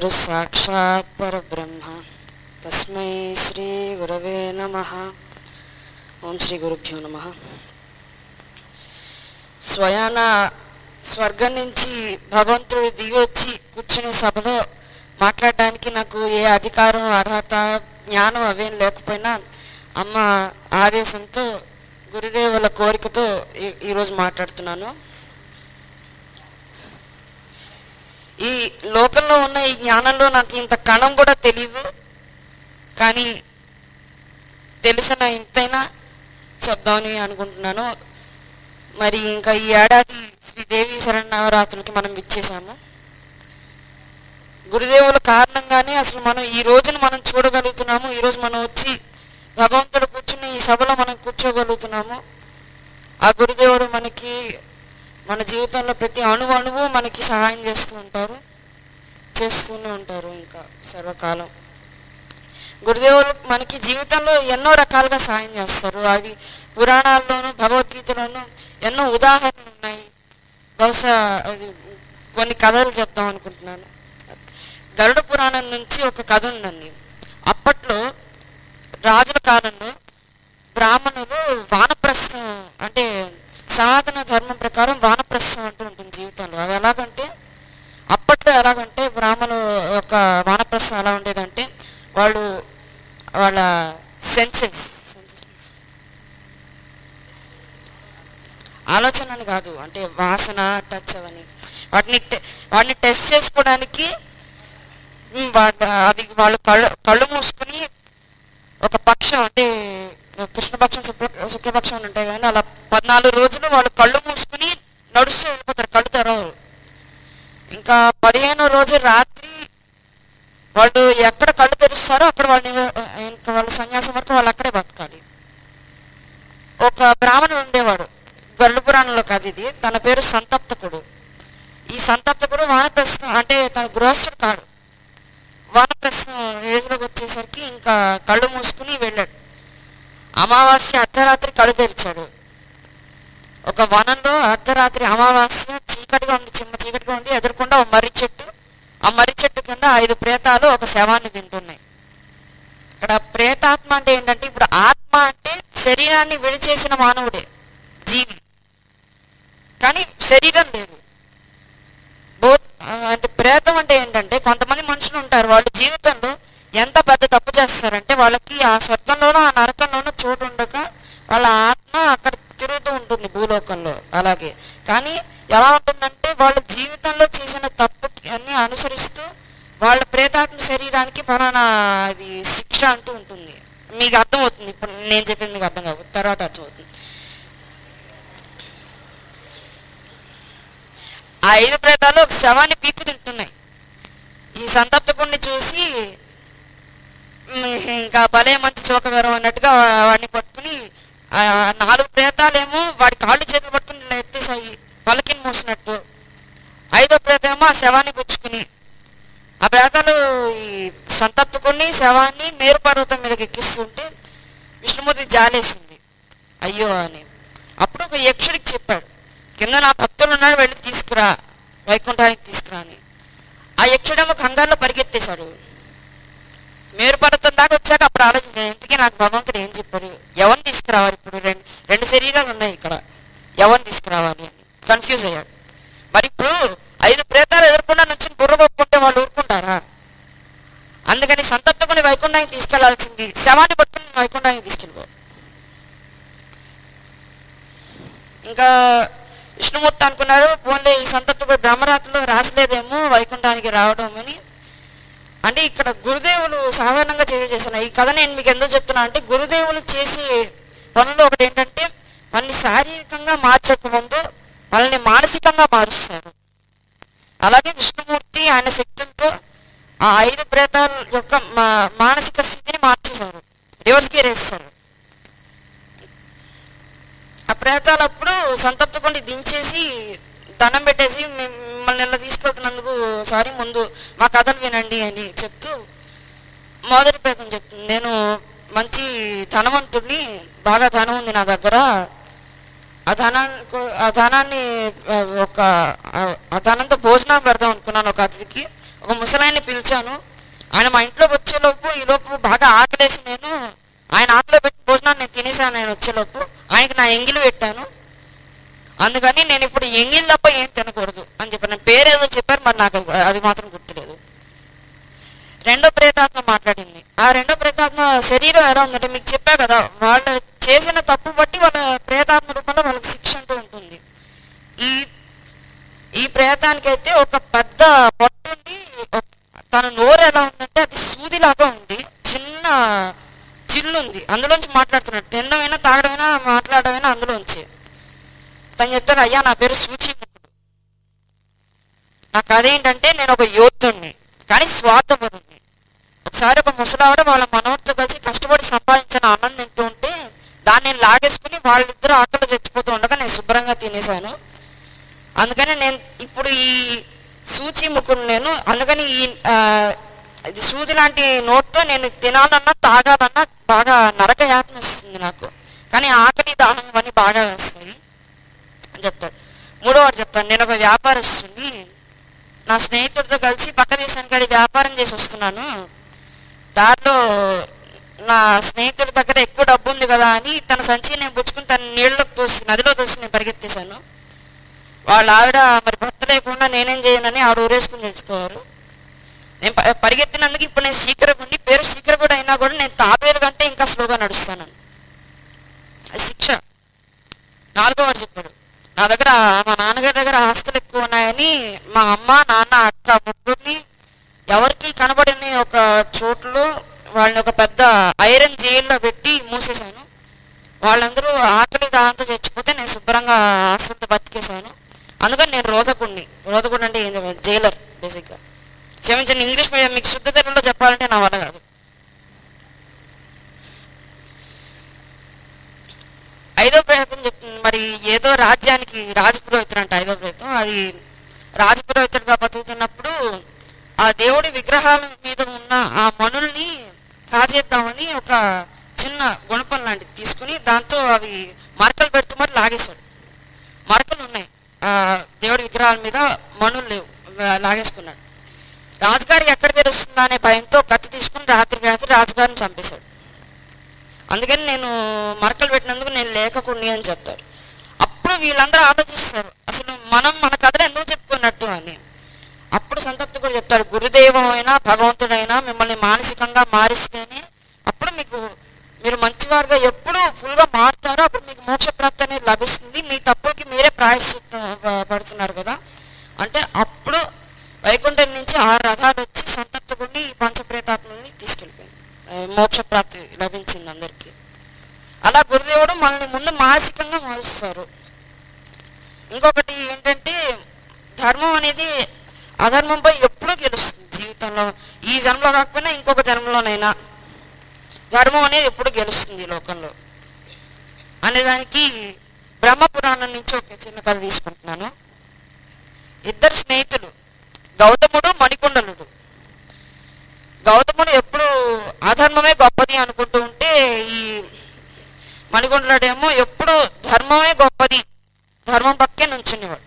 గురు సాక్షాత్ పరబ్రహ్మ తస్మై శ్రీ గురవే నమ ఓం శ్రీ గురుభ్యో నమ స్వయాన స్వర్గం నుంచి భగవంతుడు దిగి వచ్చి కూర్చునే సభలో మాట్లాడడానికి నాకు ఏ అధికారం అర్హత జ్ఞానం అవేం లేకపోయినా అమ్మ ఆదేశంతో గురుదేవుల కోరికతో ఈ- ఈరోజు మాట్లాడుతున్నాను ఈ లోకంలో ఉన్న ఈ జ్ఞానంలో నాకు ఇంత కణం కూడా తెలియదు కానీ తెలిసిన ఇంతైనా చెప్దామని అనుకుంటున్నాను మరి ఇంకా ఈ ఏడాది శ్రీదేవి శరణవరాత్రులకి మనం ఇచ్చేసాము గురుదేవుల కారణంగానే అసలు మనం ఈ రోజును మనం చూడగలుగుతున్నాము ఈ రోజు మనం వచ్చి భగవంతుడు కూర్చుని ఈ సభలో మనం కూర్చోగలుగుతున్నాము ఆ గురుదేవుడు మనకి మన జీవితంలో ప్రతి అణువు అణువు మనకి సహాయం చేస్తూ ఉంటారు చేస్తూనే ఉంటారు ఇంకా సర్వకాలం గురుదేవులు మనకి జీవితంలో ఎన్నో రకాలుగా సహాయం చేస్తారు అది పురాణాల్లోనూ భగవద్గీతలోనూ ఎన్నో ఉదాహరణలు ఉన్నాయి బహుశా అది కొన్ని కథలు చెప్దాం అనుకుంటున్నాను గరుడ పురాణం నుంచి ఒక కథ ఉందండి అప్పట్లో రాజుల కాలంలో బ్రాహ్మణులు వానప్రస్థం అంటే సనాతన ధర్మం ప్రకారం వానప్రస్థం అంటూ ఉంటుంది జీవితంలో అది ఎలాగంటే అప్పట్లో ఎలాగంటే బ్రాహ్మణుల యొక్క వానప్రస్థం ఎలా ఉండేదంటే వాళ్ళు వాళ్ళ సెన్సెస్ ఆలోచనని కాదు అంటే వాసన టచ్ అవని వాటిని టె- వాటిని టెస్ట్ చేసుకోవడానికి ఉమ్, వా- అవి వాళ్ళు కళ్ళు కళ్ళు మూసుకుని ఒక పక్షం అంటే కృష్ణపక్షం శుక్ల శుక్లపక్షం అని ఉంటాయి కానీ అలా పద్నాలుగు రోజులు వాళ్ళు కళ్ళు మూసుకుని నడుస్తూ వెళ్ళిపోతారు కళ్ళు తెరవరు ఇంకా పదిహేనో రోజు రాత్రి వాళ్ళు ఎక్కడ కళ్ళు తెరుస్తారో అక్కడ వాళ్ళని ఇంకా వాళ్ళ సన్యాసం వరకు వాళ్ళు అక్కడే బతకాలి ఒక బ్రాహ్మణుడు ఉండేవాడు గరుడ పురాణంలో కాదు ఇది తన పేరు సంతప్తకుడు ఈ సంతప్తకుడు వానప్రస్థం అంటే తన గృహస్థుడు కాడు వానప్రస్థం ఏజ్లోకి వచ్చేసరికి ఇంకా కళ్ళు మూసుకుని వెళ్ళాడు అమావాస్య అర్ధరాత్రి కళ్ళు తెరిచాడు ఒక వనంలో అర్ధరాత్రి అమావాస్య చీకటిగా ఉంది చిమ్మ చీకటిగా ఉంది ఎదురుకుండా ఒక మర్రి చెట్టు ఆ మర్రి చెట్టు కింద ఐదు ప్రేతాలు ఒక శవాన్ని తింటున్నాయి ఇక్కడ ప్రేతాత్మ అంటే ఏంటంటే ఇప్పుడు ఆత్మ అంటే శరీరాన్ని విడిచేసిన మానవుడే జీవి కానీ శరీరం లేదు బోత్ అంటే ప్రేతం అంటే ఏంటంటే కొంతమంది మనుషులు ఉంటారు వాళ్ళ జీవితంలో ఎంత పెద్ద తప్పు చేస్తారంటే వాళ్ళకి ఆ స్వర్గంలోనూ ఆ నరకంలోనూ చోటు ఉండక వాళ్ళ ఆత్మ అక్కడ తిరుగుతూ ఉంటుంది భూలోకంలో అలాగే కానీ ఎలా ఉంటుందంటే వాళ్ళ జీవితంలో చేసిన తప్పుకి అన్ని అనుసరిస్తూ వాళ్ళ ప్రేతాత్మ శరీరానికి పలానా అది శిక్ష అంటూ ఉంటుంది మీకు అర్థమవుతుంది ఇప్పుడు నేను చెప్పింది మీకు అర్థం కావు తర్వాత అర్థమవుతుంది ఆ ఐదు ప్రేతాలు ఒక శవాన్ని పీక్కు తింటున్నాయి ఈ సంతప్తకుడిని చూసి "ఉమ్, ఇంకా భలే మంచి చోకవరం అన్నట్టుగా వా- వాడిని పట్టుకుని ఆ నాలుగు ప్రేతాలేమో వాడి కాళ్ళు చేతులు పట్టుకుని ఇలా ఎత్తేసాయి పలకిని మూసినట్టు ఐదో ప్రేతేమో ఆ శవాన్ని పుచ్చుకుని ఆ ప్రేతాలు ఈ సంతప్తుకుని శవాన్ని మేరు పర్వతం మీదకి ఎక్కిస్తుంటే విష్ణుమూర్తి జాలేసింది అయ్యో అని అప్పుడు ఒక యక్షుడికి చెప్పాడు కింద నా భక్తులు ఉన్నాడు వెళ్ళి తీసుకురా వైకుంఠానికి తీసుకురా అని ఆ యక్షుడేమో కంగారులో పరిగెత్తేశాడు మేరు పర్వతం దాకా వచ్చాక అప్పుడు ఆలోచించాను ఇంతకీ నాకు భగవంతుడు ఏం చెప్పాడు ఎవరిని తీసుకురావాలి ఇప్పుడు రెండు రెండు శరీరాలు ఉన్నాయి ఇక్కడ ఎవరిని తీసుకురావాలి అని కన్ఫ్యూజ్ అయ్యాడు మరి ఇప్పుడు ఐదు ప్రేతాలు ఎదుర్కొన్నా నుంచి బుర్ర కొట్టుకుంటే వాళ్ళు ఊరుకుంటారా అందుకని సంతప్తకుని వైకుంఠానికి తీసుకెళ్లాల్సింది శవాన్ని పట్టుకుని వైకుంఠానికి తీసుకెళ్ళిపో ఇంకా విష్ణుమూర్తి అనుకున్నారు పోన్లే ఈ సంతప్తకుడు బ్రహ్మరాత్రిలో రాసలేదేమో వైకుంఠానికి రావడం అని అంటే ఇక్కడ గురుదేవులు సాధారణంగా చేసే చేసిన ఈ కథ నేను మీకు ఎందుకు చెప్తున్నా అంటే గురుదేవులు చేసే పనులు ఒకటి ఏంటంటే మనల్ని శారీరకంగా మార్చక ముందు మనల్ని మానసికంగా మారుస్తారు అలాగే విష్ణుమూర్తి ఆయన శక్తులతో ఆ ఐదు ప్రేతాల యొక్క మా- మానసిక స్థితిని మార్చేశారు రివర్స్ గేర్ వేస్తారు ఆ ప్రేతాలప్పుడు సంతప్తకుండా దించేసి దండం పెట్టేసి "మిమ్- మిమ్మల్ని ఇలా తీసుకెళ్తున్నందుకు సారీ ముందు మా కథలు వినండి అని చెప్తూ మొదటి ప్రేతం చెప్తుంది నేను మంచి ధనవంతుడిని బాగా ధనం ఉంది నా దగ్గర ఆ ధనాన్ని ఆ ధనాన్ని ఆ, ఒక ఆ- ఆ ధనంతో భోజనం పెడదాం అనుకున్నాను ఒక అతిథికి ఒక ముసలాయన్ని పిలిచాను ఆయన మా ఇంట్లోకి వచ్చేలోపు ఈ లోపు బాగా ఆకలేసి నేను ఆయన ఆకలిలో పెట్టి భోజనాన్ని నేను తినేసాను ఆయన వచ్చేలోపు ఆయనకి నా ఎంగిలి పెట్టాను అందుకని నేను ఇప్పుడు ఎంగిల్ తప్ప ఏం తినకూడదు అని చెప్పి నేను పేరేదో చెప్పారు మరి నాకు అది- అది మాత్రం గుర్తులేదు రెండో ప్రేతాత్మ మాట్లాడింది ఆ రెండో ప్రేతాత్మ శరీరం ఎలా ఉందంటే మీకు చెప్పా కదా వాళ్ళు చేసిన తప్పు బట్టి వాళ్ళ ప్రేతాత్మ రూపంలో వాళ్ళకి శిక్ష అంటూ ఉంటుంది ఈ ఈ ప్రేతానికి అయితే ఒక పెద్ద పొట్ట ఉంది ఒక- తన నోరు ఎలా ఉందంటే అది సూదిలాగా ఉంది చిన్న చిల్లు ఉంది అందులోంచి మాట్లాడుతున్నాడు తినడమైనా తాగడమైనా మాట్లాడమైనా అందులోంచి తను చెప్తాడు అయ్యా నా పేరు సూచిముఖుడు నాకు అదేంటంటే నేను ఒక యోధుణ్ణి కానీ స్వార్థపరుణ్ణి ఒకసారి ఒక ముసలావిడ వాళ్ళ మనవడితో కలిసి కష్టపడి సంపాదించిన అన్నం తింటూ ఉంటే దాన్ని నేను లాగేసుకుని వాళ్ళిద్దరూ ఆకలి చచ్చిపోతూ ఉండగా నేను శుభ్రంగా తినేశాను అందుకని నేను ఇప్పుడు ఈ సూచి ముక్కుడు నేను అందుకని ఈ ఆ, ఇది సూది లాంటి నోట్తో నేను తినాలన్నా తాగాలన్నా బాగా నరక యాతన వస్తుంది నాకు కానీ ఆకలి దాహం ఇవన్నీ బాగా వేస్తాయి అని చెప్తాడు మూడో వాడు చెప్తాను నేను ఒక వ్యాపారస్తుని నా స్నేహితుడితో కలిసి పక్క దేశానికి వెళ్ళి వ్యాపారం చేసి వస్తున్నాను దారిలో నా స్నేహితుడి దగ్గర ఎక్కువ డబ్బు ఉంది కదా అని తన సంచి నేను పుచ్చుకుని తన నీళ్ళలోకి తోసి నదిలో తోసి నేను పరిగెత్తేశాను వాళ్ళ ఆవిడ మరి భర్త లేకుండా నేనేం చేయనని ఆవిడ ఊరేసుకుని చచ్చిపోయారు నేను ప- పరిగెత్తినందుకు ఇప్పుడు నేను శీకర ఉండి పేరు శీకర కూడా అయినా కూడా నేను తాబేలు కంటే ఇంకా స్లోగా నడుస్తాను అది శిక్ష నాలుగో వాడు చెప్పాడు నా దగ్గర మా నాన్నగారి దగ్గర ఆస్తులు ఎక్కువ ఉన్నాయని మా అమ్మ నాన్న అక్క ముగ్గురిని ఎవరికి కనబడని ఒక చోట్లో వాళ్ళని ఒక పెద్ద ఐరన్ జైల్లో పెట్టి మూసేశాను వాళ్ళందరూ ఆకలి దాంతో చచ్చిపోతే నేను శుభ్రంగా ఆస్తులతో బతికేశాను అందుకని నేను రోధకుడిని రోధకుడు అంటే ఏం జైలర్ బేసిక్గా క్షమించండి ఇంగ్లీష్ మీడియం మీకు శుద్ధ తెలుగులో చెప్పాలంటే నా వల్ల కాదు ఐదో ప్రయత్నం చెప్తుంది మరి ఏదో రాజ్యానికి రాజపురోహితుడు అంట ఐదో ప్రయత్నం అది రాజపురోహితుడిగా బతుకుతున్నప్పుడు ఆ దేవుడి విగ్రహాల మీద ఉన్న ఆ మనుల్ని కాజేద్దామని ఒక చిన్న గుణపం లాంటిది తీసుకుని దాంతో అవి మరకలు పెడుతూ మరి లాగేశాడు మరకలు ఉన్నాయి ఆ దేవుడి విగ్రహాల మీద మనులు లేవు ఆ, లాగేసుకున్నాడు రాజుగారికి ఎక్కడ తెలుస్తుందా అనే భయంతో కత్తి తీసుకుని రాత్రి రాత్రి రాజుగారిని చంపేశాడు అందుకని నేను మరకలు పెట్టినందుకు నేను లేకకుండి అని చెప్తారు అప్పుడు వీళ్ళందరూ ఆలోచిస్తారు అసలు మనం మన కథలు ఎందుకు చెప్పుకున్నట్టు అని అప్పుడు సంతప్తి కూడా చెప్తాడు గురుదేవం అయినా భగవంతుడైనా మిమ్మల్ని మానసికంగా మారిస్తేనే అప్పుడు మీకు మీరు మంచివారుగా ఎప్పుడు ఫుల్గా మారుతారో అప్పుడు మీకు మోక్ష ప్రాప్తి అనేది లభిస్తుంది మీ తప్పులకి మీరే ప్రాయశ్చిత్తం ప- పడుతున్నారు కదా అంటే అప్పుడు వైకుంఠం నుంచి ఆరు రథాలు వచ్చి సంతప్తకుండి ఈ పంచప్రేతాత్మని తీసుకెళ్ళిపోయింది ఆ, మోక్ష ప్రాప్తి లభించింది అందరికీ అలా గురుదేవుడు మనల్ని ముందు మానసికంగా మారుస్తారు ఇంకొకటి ఏంటంటే ధర్మం అనేది అధర్మంపై ఎప్పుడూ గెలుస్తుంది జీవితంలో ఈ జన్మలో కాకపోయినా ఇంకొక జన్మలోనైనా ధర్మం అనేది ఎప్పుడు గెలుస్తుంది ఈ లోకంలో అనేదానికి బ్రహ్మ పురాణం నుంచి ఒక చిన్న కథ తీసుకుంటున్నాను ఇద్దరు స్నేహితులు గౌతముడు మణికుండలుడు గౌతముడు ఎప్పుడు అధర్మమే గొప్పది అనుకుంటూ ఉంటే ఈ మణికుండలుడేమో ఎప్పుడు ధర్మమే గొప్పది ధర్మం పక్కే నుంచునేవాడు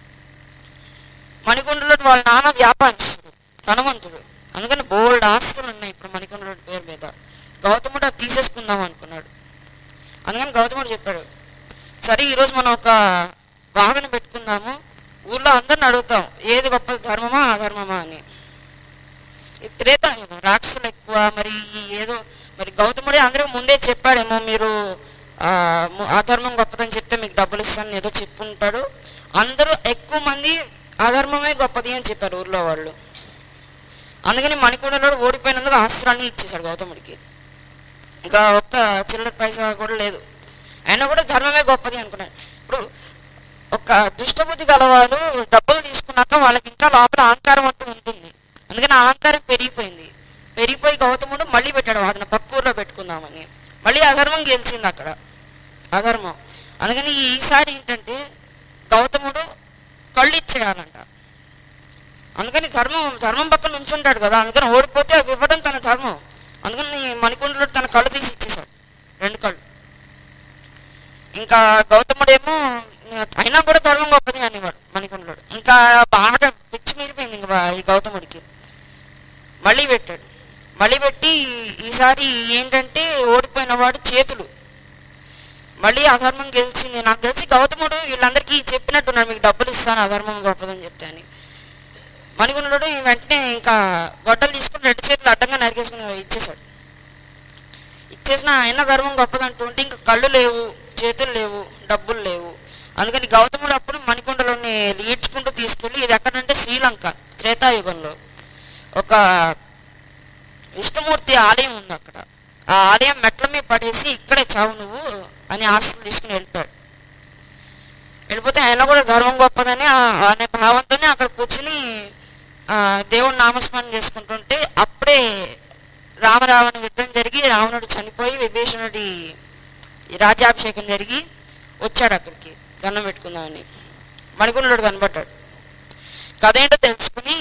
మణికుండలుడు వాళ్ళ నాన్న వ్యాపారస్తుడు ధనవంతుడు అందుకని బోల్డ్ ఆస్తులు ఉన్నాయి ఇప్పుడు మణికుండలుడి పేరు మీద గౌతముడు అది తీసేసుకుందాం అనుకున్నాడు అందుకని గౌతముడు చెప్పాడు సరే ఈరోజు మనం ఒక వాహనం పెట్టుకుందాము ఊర్లో అందరిని అడుగుతాం ఏది గొప్ప ధర్మమా అధర్మమా అని ఇది త్రేతాయుగం రాక్షసులు ఎక్కువ మరి ఈ ఏదో మరి గౌతముడే అందరికి ముందే చెప్పాడేమో మీరు ఆ, ము- అధర్మం గొప్పదని చెప్తే మీకు డబ్బులు ఇస్తాను ఏదో చెప్పుంటాడు అందరూ ఎక్కువ మంది అధర్మమే గొప్పది అని చెప్పారు ఊర్లో వాళ్ళు అందుకని మణికొండలో ఓడిపోయినందుకు ఆస్త్రాన్ని ఇచ్చేశాడు గౌతముడికి ఇంకా ఒక్క చిల్లర పైసా కూడా లేదు అయినా కూడా ధర్మమే గొప్పది అనుకున్నాడు ఇప్పుడు ఒక దుష్టబుద్ధి గలవాడు డబ్బులు తీసుకున్నాక వాళ్ళకి ఇంకా లోపల అహంకారం అంటూ ఉంటుంది అందుకని ఆ అహంకారం పెరిగిపోయింది పెరిగిపోయి గౌతముడు మళ్ళీ పెట్టాడు వాదన పక్క ఊర్లో పెట్టుకుందామని మళ్ళీ అధర్మం గెలిచింది అక్కడ అధర్మం అందుకని ఈసారి ఏంటంటే గౌతముడు కళ్ళు ఇచ్చేయాలంట అందుకని ధర్మం ధర్మం పక్కన ఉంచుంటాడు కదా అందుకని ఓడిపోతే అవి ఇవ్వడం తన ధర్మం అందుకని మణికొండలో తన కళ్ళు తీసి ఇచ్చేశాడు రెండు కళ్ళు ఇంకా గౌతముడేమో అయినా కూడా ధర్మం గొప్పది అనేవాడు మణికొండలోడు ఇంకా బాగా పిచ్చి మీరిపోయింది ఇంకా బా- ఈ గౌతముడికి మళ్ళీ పెట్టాడు మళ్ళీ పెట్టి ఈసారి ఏంటంటే ఓడిపోయిన వాడు చేతులు మళ్ళీ అధర్మం గెలిచింది నాకు తెలిసి గౌతముడు వీళ్ళందరికీ చెప్పినట్టున్నాడు మీకు డబ్బులు ఇస్తాను అధర్మం గొప్పదని చెప్తే అని మణిగుణుడు ఈ వెంటనే ఇంకా గొడ్డలు తీసుకుని రెండు చేతులు అడ్డంగా నరికేసుకుని ఇచ్చేశాడు ఇచ్చేసిన ఆయన ధర్మం గొప్పదంటుంటే ఇంకా కళ్ళు లేవు చేతులు లేవు డబ్బులు లేవు అందుకని గౌతముడు అప్పుడు మణికొండలోని ఈడ్చుకుంటూ తీసుకెళ్ళి ఇది ఎక్కడంటే శ్రీలంక త్రేతాయుగంలో ఒక విష్ణుమూర్తి ఆలయం ఉంది అక్కడ ఆ ఆలయం మెట్ల మీద పడేసి ఇక్కడే చావు నువ్వు అని ఆస్తులు తీసుకుని వెళ్ళిపోయాడు వెళ్ళిపోతే ఆయన కూడా ధర్మం గొప్పదని ఆ- అనే భావంతోనే అక్కడ కూర్చుని ఆ, దేవుడు నామస్మరణ చేసుకుంటుంటే అప్పుడే రామరావణ యుద్ధం జరిగి రావణుడు చనిపోయి విభీషణుడి ఈ రాజ్యాభిషేకం జరిగి వచ్చాడు అక్కడికి దండం పెట్టుకుందామని మణికుండుడు కనబడ్డాడు కథ ఏంటో తెలుసుకుని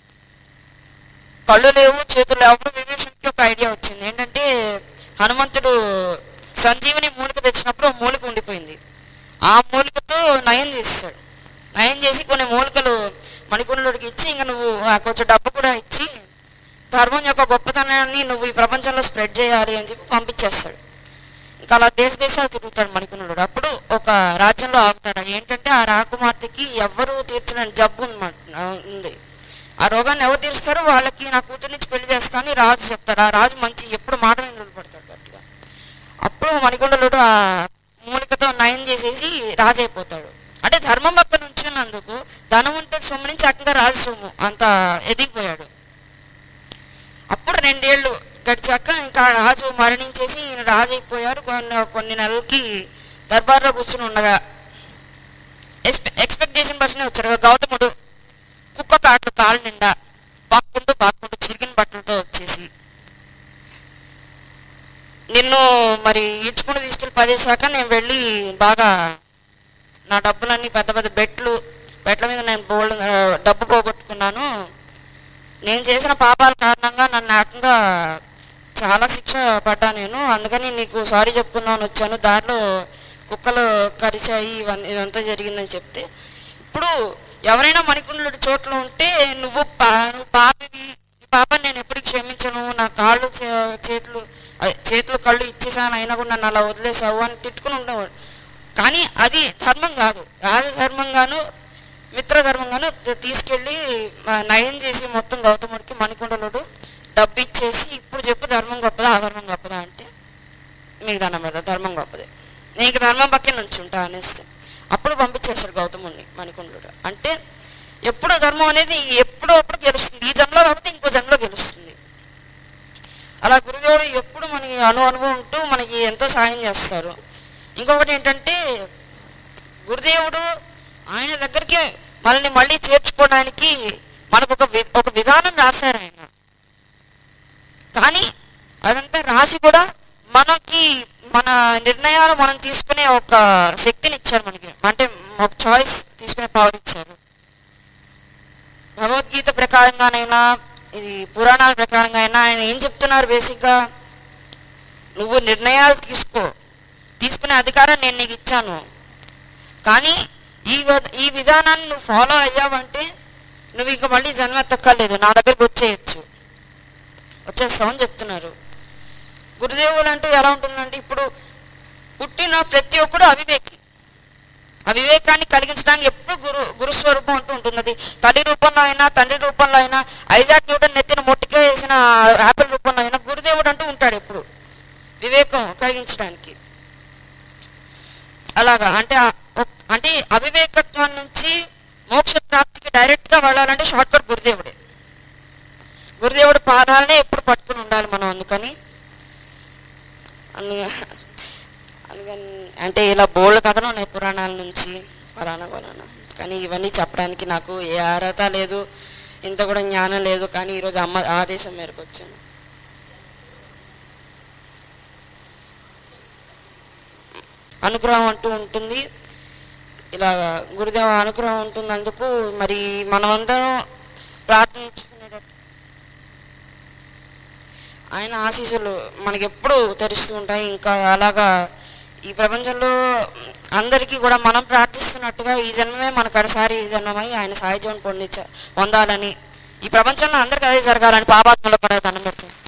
కళ్ళు లేవు చేతులు లేవు అప్పుడు విభీషణుడికి ఒక ఐడియా వచ్చింది ఏంటంటే హనుమంతుడు సంజీవని మూలిక తెచ్చినప్పుడు ఓ మూలిక ఉండిపోయింది ఆ మూలికతో నయం చేస్తాడు నయం చేసి కొన్ని మూలికలు మణికుండుడికి ఇచ్చి ఇంకా నువ్వు ఆ కొంచెం డబ్బు కూడా ఇచ్చి ధర్మం యొక్క గొప్పతనాన్ని నువ్వు ఈ ప్రపంచంలో స్ప్రెడ్ చేయాలి అని చెప్పి పంపించేస్తాడు ఇంకా అలా దేశ దేశాలు తిరుగుతాడు మణికుండుడు అప్పుడు ఒక రాజ్యంలో ఆగుతాడు ఏంటంటే ఆ రాకుమార్తెకి ఎవ్వరూ తీర్చలేని జబ్బు ఉన్నమాట ఉంది ఆ రోగాన్ని ఎవరు తీరుస్తారో వాళ్ళకి నా కూతురు నుంచి పెళ్లి చేస్తానని రాజు చెప్తాడు ఆ రాజు మంచి ఎప్పుడు మాట మీద నిలబడతాడు గట్టిగా అప్పుడు మణికొండలుడు ఆ మూలికతో నయం చేసేసి రాజు అయిపోతాడు అంటే ధర్మం పక్క నుంచున్నందుకు ధనవంతుడు సొమ్ము నుంచి అక్కడ రాజు సొమ్ము అంత ఎదిగిపోయాడు అప్పుడు రెండేళ్ళు గడిచాక ఇంకా రాజు మరణించేసి ఈయన రాజు అయిపోయాడు కొన్ని కొన్ని నెలలకి దర్బార్లో కూర్చుని ఉండగా ఎక్స్పె- ఎక్స్పెక్ట్ చేసిన పర్సనే వచ్చాడు కదా గౌతముడు కుక్క కాట్లు కాళ్ళ నిండా పాక్కుంటూ పాక్కుంటూ చిరిగిన బట్టలతో వచ్చేసి నిన్ను మరి ఈడ్చుకుని తీసుకెళ్ళి పదేశాక నేను వెళ్ళి బాగా నా డబ్బులన్నీ పెద్ద పెద్ద బెట్లు బెట్ల మీద నేను బోల్డ్ ఆ, డబ్బు పోగొట్టుకున్నాను నేను చేసిన పాపాల కారణంగా నన్ను ఏకంగా చాలా శిక్ష పడ్డా నేను అందుకని నీకు సారీ చెప్పుకుందామని వచ్చాను దారిలో కుక్కలు కరిచాయి ఇవన్నీ ఇదంతా జరిగిందని చెప్తే ఇప్పుడు ఎవరైనా మణికుండలుడి చోట్ల ఉంటే నువ్వు పా నువ్వు పాపివి ఈ పాపాన్ని నేను ఎప్పటికీ క్షమించను నా కాళ్ళు చే- చేతులు అదే, చేతులు కళ్ళు ఇచ్చేసాను అయినా కూడా నన్ను అలా వదిలేసావు అని తిట్టుకుని ఉండేవాడు కానీ అది ధర్మం కాదు రాజధర్మంగాను మిత్రధర్మంగాను త- తీసుకెళ్ళి ఆ, నయం చేసి మొత్తం గౌతముడికి మణికుండలుడు డబ్బు ఇచ్చేసి ఇప్పుడు చెప్పు ధర్మం గొప్పదా అధర్మం గొప్పదా అంటే మీకు దండం పెడతా ధర్మం గొప్పదే నీకు ధర్మం పక్కే నుంచి ఉంటా అనేస్తే అప్పుడు పంపించేశాడు గౌతముడిని మణికుండలుడు అంటే ఎప్పుడో ధర్మం అనేది ఎప్పుడో అప్పుడు గెలుస్తుంది ఈ జన్మలో కాకపోతే ఇంకో జన్మలో గెలుస్తుంది అలా గురుదేవుడు ఎప్పుడు మనకి అను అనుభవం ఉంటూ మనకి ఎంతో సాయం చేస్తారు ఇంకొకటి ఏంటంటే గురుదేవుడు ఆయన దగ్గరికి మనల్ని మళ్ళీ చేర్చుకోవడానికి మనకు ఒక వి- ఒక విధానం రాశారు ఆయన కానీ అదంతా రాసి కూడా మనకి మన నిర్ణయాలు మనం తీసుకునే ఒక శక్తిని ఇచ్చారు మనకి అంటే ఒక చాయిస్ తీసుకునే పవర్ ఇచ్చారు భగవద్గీత ప్రకారంగానైనా ఇది పురాణాల ప్రకారంగా అయినా ఆయన ఏం చెప్తున్నారు బేసిక్గా నువ్వు నిర్ణయాలు తీసుకో తీసుకునే అధికారం నేను నీకు ఇచ్చాను కానీ ఈ వ- ఈ విధానాన్ని నువ్వు ఫాలో అయ్యావంటే నువ్వు ఇంకా మళ్ళీ జన్మ ఎత్తక్కర్లేదు నా దగ్గరికి వచ్చేయచ్చు వచ్చేస్తామని చెప్తున్నారు గురుదేవులు అంటూ ఎలా ఉంటుందంటే ఇప్పుడు పుట్టిన ప్రతి ఒక్కడు అవివేకి ఆ వివేకాన్ని కలిగించడానికి ఎప్పుడు గురు గురుస్వరూపం అంటూ ఉంటుంది అది తల్లి రూపంలో అయినా తండ్రి రూపంలో అయినా ఐజాక్ న్యూటన్ నెత్తిన మొట్టిగా వేసిన యాపిల్ రూపంలో అయినా గురుదేవుడు అంటూ ఉంటాడు ఎప్పుడు వివేకం కలిగించడానికి అలాగా అంటే ఆ- ఒక్- అంటే అవివేకత్వం నుంచి మోక్ష ప్రాప్తికి డైరెక్ట్ గా వెళ్ళాలంటే షార్ట్ కట్ గురుదేవుడే గురుదేవుడు పాదాలనే ఎప్పుడు పట్టుకుని ఉండాలి మనం అందుకని అందు అందుకని అంటే ఇలా బోల్డ్ కథలు ఉన్నాయి పురాణాల నుంచి ఫలానా ఫలానా కానీ ఇవన్నీ చెప్పడానికి నాకు ఏ అర్హత లేదు ఇంత కూడా జ్ఞానం లేదు కానీ ఈరోజు అమ్మ ఆదేశం మేరకు వచ్చాను అనుగ్రహం అంటూ ఉంటుంది ఇలా గురుదేవ అనుగ్రహం ఉంటున్నందుకు మరి మనమందరం ప్రార్థించుకునేటట్టు ఆయన ఆశీస్సులు మనకి ఎప్పుడు తెరుస్తూ ఉంటాయి ఇంకా అలాగా ఈ ప్రపంచంలో అందరికీ కూడా మనం ప్రార్థిస్తున్నట్టుగా ఈ జన్మమే మన కడసారి ఈ జన్మమై ఆయన సాయుధ్యం పొందించ పొందాలని ఈ ప్రపంచంలో అందరికీ అదే జరగాలని పాపాత్మలో కూడా దండం పెడతాను